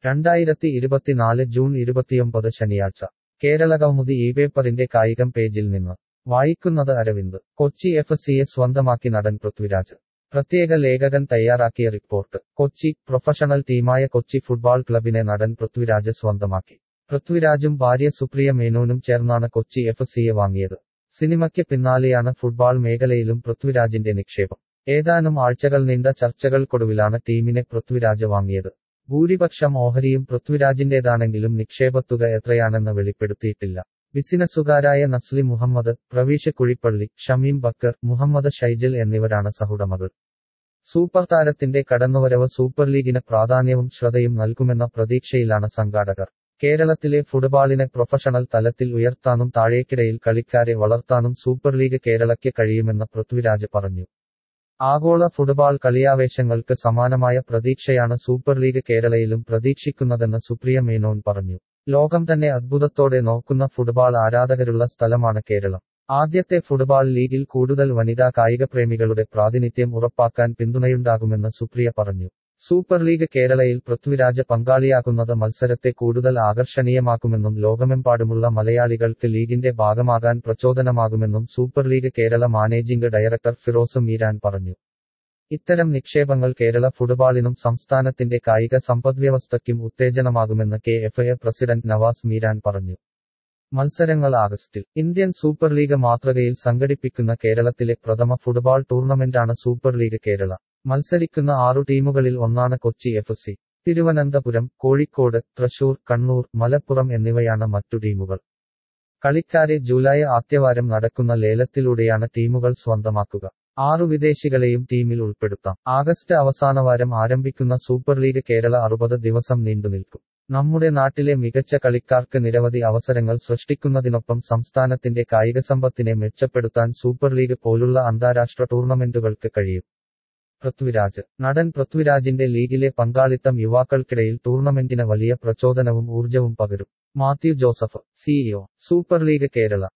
രണ്ടായിരത്തി ഇരുപത്തിനാല് ജൂൺ ഇരുപത്തിയൊമ്പത് ശനിയാഴ്ച കേരളകൗമുദി ഈ പേപ്പറിന്റെ കായികം പേജിൽ നിന്ന് വായിക്കുന്നത് അരവിന്ദ് കൊച്ചി എഫ് സിയെ സ്വന്തമാക്കി നടൻ പൃഥ്വിരാജ് പ്രത്യേക ലേഖകൻ തയ്യാറാക്കിയ റിപ്പോർട്ട് കൊച്ചി പ്രൊഫഷണൽ ടീമായ കൊച്ചി ഫുട്ബോൾ ക്ലബിനെ നടൻ പൃഥ്വിരാജ് സ്വന്തമാക്കി പൃഥ്വിരാജും ഭാര്യ സുപ്രിയ മേനോനും ചേർന്നാണ് കൊച്ചി എഫ് സിയെ വാങ്ങിയത് സിനിമയ്ക്ക് പിന്നാലെയാണ് ഫുട്ബോൾ മേഖലയിലും പൃഥ്വിരാജിന്റെ നിക്ഷേപം ഏതാനും ആഴ്ചകൾ നീണ്ട ചർച്ചകൾക്കൊടുവിലാണ് ടീമിനെ പൃഥ്വിരാജ് വാങ്ങിയത് ഭൂരിപക്ഷം ഓഹരിയും പൃഥ്വിരാജിന്റേതാണെങ്കിലും നിക്ഷേപത്തുക എത്രയാണെന്ന് വെളിപ്പെടുത്തിയിട്ടില്ല ബിസിനസ്സുകാരായ നസ്ലി മുഹമ്മദ് പ്രവീഷ് കുഴിപ്പള്ളി ഷമീം ബക്കർ മുഹമ്മദ് ഷൈജൽ എന്നിവരാണ് സഹുടമകൾ സൂപ്പർ താരത്തിന്റെ കടന്നുവരവ് സൂപ്പർ ലീഗിന് പ്രാധാന്യവും ശ്രദ്ധയും നൽകുമെന്ന പ്രതീക്ഷയിലാണ് സംഘാടകർ കേരളത്തിലെ ഫുട്ബോളിനെ പ്രൊഫഷണൽ തലത്തിൽ ഉയർത്താനും താഴേക്കിടയിൽ കളിക്കാരെ വളർത്താനും സൂപ്പർ ലീഗ് കേരളയ്ക്ക് കഴിയുമെന്ന് പൃഥ്വിരാജ് പറഞ്ഞു ആഗോള ഫുട്ബോൾ കളിയാവേശങ്ങൾക്ക് സമാനമായ പ്രതീക്ഷയാണ് സൂപ്പർ ലീഗ് കേരളയിലും പ്രതീക്ഷിക്കുന്നതെന്ന് സുപ്രിയ മേനോൻ പറഞ്ഞു ലോകം തന്നെ അത്ഭുതത്തോടെ നോക്കുന്ന ഫുട്ബോൾ ആരാധകരുള്ള സ്ഥലമാണ് കേരളം ആദ്യത്തെ ഫുട്ബോൾ ലീഗിൽ കൂടുതൽ വനിതാ കായികപ്രേമികളുടെ പ്രാതിനിധ്യം ഉറപ്പാക്കാൻ പിന്തുണയുണ്ടാകുമെന്ന് സുപ്രിയ പറഞ്ഞു സൂപ്പർ ലീഗ് കേരളയിൽ പൃഥ്വിരാജ് പങ്കാളിയാകുന്നത് മത്സരത്തെ കൂടുതൽ ആകർഷണീയമാക്കുമെന്നും ലോകമെമ്പാടുമുള്ള മലയാളികൾക്ക് ലീഗിന്റെ ഭാഗമാകാൻ പ്രചോദനമാകുമെന്നും super league Kerala managing director Firoz Meeran പറഞ്ഞു ഇത്തരം നിക്ഷേപങ്ങൾ കേരള ഫുട്ബോളിനും സംസ്ഥാനത്തിന്റെ കായിക സമ്പദ്വ്യവസ്ഥയ്ക്കും ഉത്തേജനമാകുമെന്ന് K F A president Navas Meeran പറഞ്ഞു മത്സരങ്ങൾ ആഗസ്റ്റിൽ ഇന്ത്യൻ സൂപ്പർ ലീഗ് മാതൃകയിൽ സംഘടിപ്പിക്കുന്ന കേരളത്തിലെ പ്രഥമ ഫുട്ബോൾ ടൂർണമെന്റാണ് സൂപ്പർ ലീഗ് കേരള മത്സരിക്കുന്ന ആറു ടീമുകളിൽ ഒന്നാണ് കൊച്ചി എഫ് സി തിരുവനന്തപുരം കോഴിക്കോട് തൃശൂർ കണ്ണൂർ മലപ്പുറം എന്നിവയാണ് മറ്റു ടീമുകൾ കളിക്കാരെ ജൂലൈ ആദ്യവാരം നടക്കുന്ന ലേലത്തിലൂടെയാണ് ടീമുകൾ സ്വന്തമാക്കുക ആറു വിദേശികളെയും ടീമിൽ ഉൾപ്പെടുത്താം ആഗസ്റ്റ് അവസാനവാരം ആരംഭിക്കുന്ന സൂപ്പർ ലീഗ് കേരള അറുപത് ദിവസം നീണ്ടുനിൽക്കും നമ്മുടെ നാട്ടിലെ മികച്ച കളിക്കാർക്ക് നിരവധി അവസരങ്ങൾ സൃഷ്ടിക്കുന്നതിനൊപ്പം സംസ്ഥാനത്തിന്റെ കായികസമ്പത്തിനെ മെച്ചപ്പെടുത്താൻ സൂപ്പർ ലീഗ് പോലുള്ള അന്താരാഷ്ട്ര ടൂർണമെന്റുകൾക്ക് കഴിയും പൃഥ്വിരാജ് നടൻ പൃഥ്വിരാജിന്റെ ലീഗിലെ പങ്കാളിത്തം യുവാക്കൾക്കിടയിൽ ടൂർണമെന്റിന് വലിയ പ്രചോദനവും ഊർജവും പകരും Mathew Joseph CEO super league Kerala